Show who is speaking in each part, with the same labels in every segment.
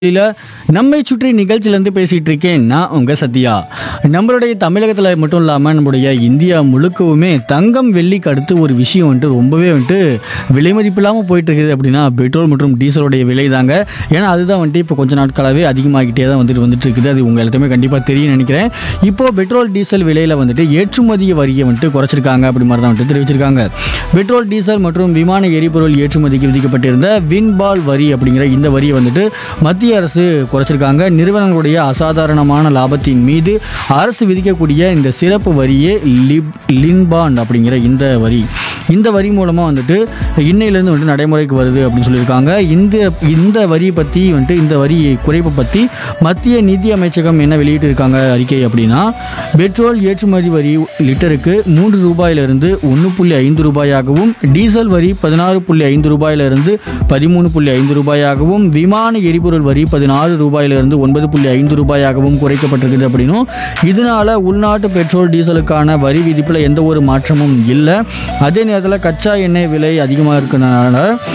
Speaker 1: இல்ல நம்மை சுற்றி நிகழ்ச்சியிலேருந்து பேசிகிட்டு இருக்கேன் நான் உங்கள் சத்யா நம்மளுடைய தமிழகத்தில் மட்டும் இல்லாமல் நம்மளுடைய இந்தியா முழுக்கவுமே தங்கம் வெள்ளிக்கு அடுத்து ஒரு விஷயம் வந்துட்டு ரொம்பவே வந்துட்டு விலை மதிப்பு இல்லாமல் போயிட்டு இருக்குது அப்படின்னா பெட்ரோல் மற்றும் டீசலுடைய விலை தாங்க ஏன்னா அதுதான் வந்துட்டு இப்போ கொஞ்ச நாட்களாகவே அதிகமாகிட்டே தான் வந்துட்டு வந்துட்டு இருக்குது அது உங்கள் எல்லாத்தையுமே கண்டிப்பாக தெரியும் நினைக்கிறேன் இப்போது பெட்ரோல் டீசல் விலையில் வந்துட்டு ஏற்றுமதி வரியை வந்துட்டு குறைச்சிருக்காங்க அப்படி மாதிரி தான் வந்துட்டு தெரிவிச்சிருக்காங்க பெட்ரோல் டீசல் மற்றும் விமான எரிபொருள் ஏற்றுமதிக்கு விதிக்கப்பட்டிருந்த வின்பால் வரி அப்படிங்கிற இந்த வரியை வந்துட்டு மத்திய அரசு குறைச்சிருக்காங்க நிறுவனங்களுடைய அசாதாரணமான லாபத்தின் மீது அரசு விதிக்கக்கூடிய இந்த சிறப்பு வரியே லிப் லின்பாண்ட் அப்படிங்கிற இந்த வரி இந்த வரி மூலமாக வந்துட்டு இன்னையிலேருந்து வந்துட்டு நடைமுறைக்கு வருது அப்படின்னு சொல்லியிருக்காங்க இந்த இந்த வரி பற்றி வந்துட்டு இந்த வரி குறைப்பு பற்றி மத்திய நிதி அமைச்சகம் என்ன வெளியிட்டிருக்காங்க அறிக்கை அப்படின்னா பெட்ரோல் ஏற்றுமதி வரி லிட்டருக்கு மூன்று ரூபாயிலிருந்து ஒன்று புள்ளி ஐந்து ரூபாயாகவும் டீசல் வரி பதினாறு புள்ளி ஐந்து ரூபாயிலிருந்து பதிமூணு புள்ளி ஐந்து ரூபாயாகவும் விமான எரிபொருள் வரி பதினாறு ரூபாயிலிருந்து ஒன்பது புள்ளி ஐந்து ரூபாயாகவும் குறைக்கப்பட்டிருக்குது அப்படின்னும் இதனால உள்நாட்டு பெட்ரோல் டீசலுக்கான வரி விதிப்பில் எந்த ஒரு மாற்றமும் இல்லை அதே நேரத்தில் கச்சா எண்ணெய் விலை அதிகமாக இருக்கிறதுனால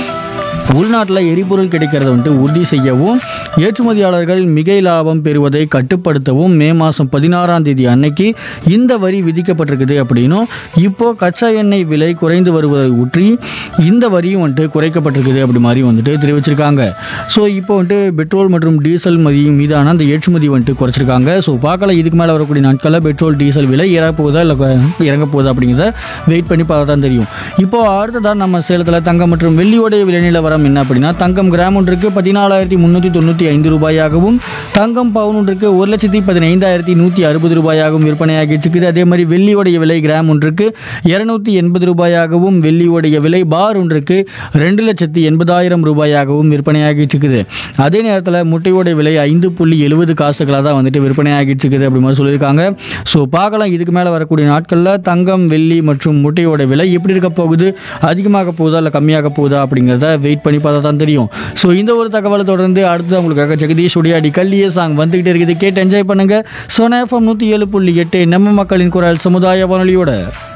Speaker 1: உள்நாட்டில் எரிபொருள் கிடைக்கிறத வந்துட்டு உறுதி செய்யவும் ஏற்றுமதியாளர்கள் மிகை லாபம் பெறுவதை கட்டுப்படுத்தவும் மே மாதம் பதினாறாம் தேதி அன்னைக்கு இந்த வரி விதிக்கப்பட்டிருக்குது அப்படின்னும் இப்போ கச்சா எண்ணெய் விலை குறைந்து வருவதை ஒற்றி இந்த வரியும் வந்துட்டு குறைக்கப்பட்டிருக்குது அப்படி மாதிரி வந்துட்டு தெரிவிச்சிருக்காங்க ஸோ இப்போ வந்துட்டு பெட்ரோல் மற்றும் டீசல் மதி மீதான அந்த ஏற்றுமதி வந்துட்டு குறைச்சிருக்காங்க ஸோ பார்க்கல இதுக்கு மேலே வரக்கூடிய நாட்களில் பெட்ரோல் டீசல் விலை ஏற போகுதா இல்லை இறங்க போகுதா அப்படிங்கிறத வெயிட் பண்ணி பார்த்தா தான் தெரியும் இப்போ அடுத்ததான் நம்ம சேலத்தில் தங்கம் மற்றும் வெள்ளியோடைய விலை நிலவரம் என்ன அப்படின்னா தங்கம் கிராம் ஒன்றுக்கு பதினாலாயிரத்தி முந்நூற்றி தொண்ணூற்றி ஐந்து ரூபாயாகவும் தங்கம் பவுன் ஒன்றுக்கு ஒரு லட்சத்தி பதினைந்தாயிரத்தி நூற்றி அறுபது ரூபாயாகவும் விற்பனையாகிட்டு இருக்குது அதே மாதிரி வெள்ளியோடைய விலை கிராம் ஒன்றுக்கு இரநூத்தி எண்பது ரூபாயாகவும் வெள்ளியோடைய விலை பார் ஒன்றுக்கு ரெண்டு லட்சத்தி எண்பதாயிரம் ரூபாயாகவும் விற்பனையாகிட்டு இருக்குது அதே நேரத்தில் முட்டையோடைய விலை ஐந்து புள்ளி எழுபது காசுகளாக தான் வந்துட்டு விற்பனையாகிட்டு இருக்குது அப்படி மாதிரி சொல்லியிருக்காங்க ஸோ பார்க்கலாம் இதுக்கு மேலே வரக்கூடிய நாட்களில் தங்கம் வெள்ளி மற்றும் முட்டையோட விலை எப்படி இருக்க போகுது அதிகமாக போகுதா இல்லை கம்மியாக போகுதா அப்படிங்கிறத வெயிட் பண்ணி பார்த்தா தான் தெரியும் ஸோ இந்த ஒரு தகவலை தொடர்ந்து அடுத்து உங்களுக்காக ஜெகதீஷ் உடையாடி கல்லிய சாங் வந்துகிட்டே இருக்குது கேட்டு என்ஜாய் பண்ணுங்க சோனா எஃப்எம் நூற்றி ஏழு புள்ளி எட்டு நம்ம மக்களின் குரல் சமுதாய வானொலியோட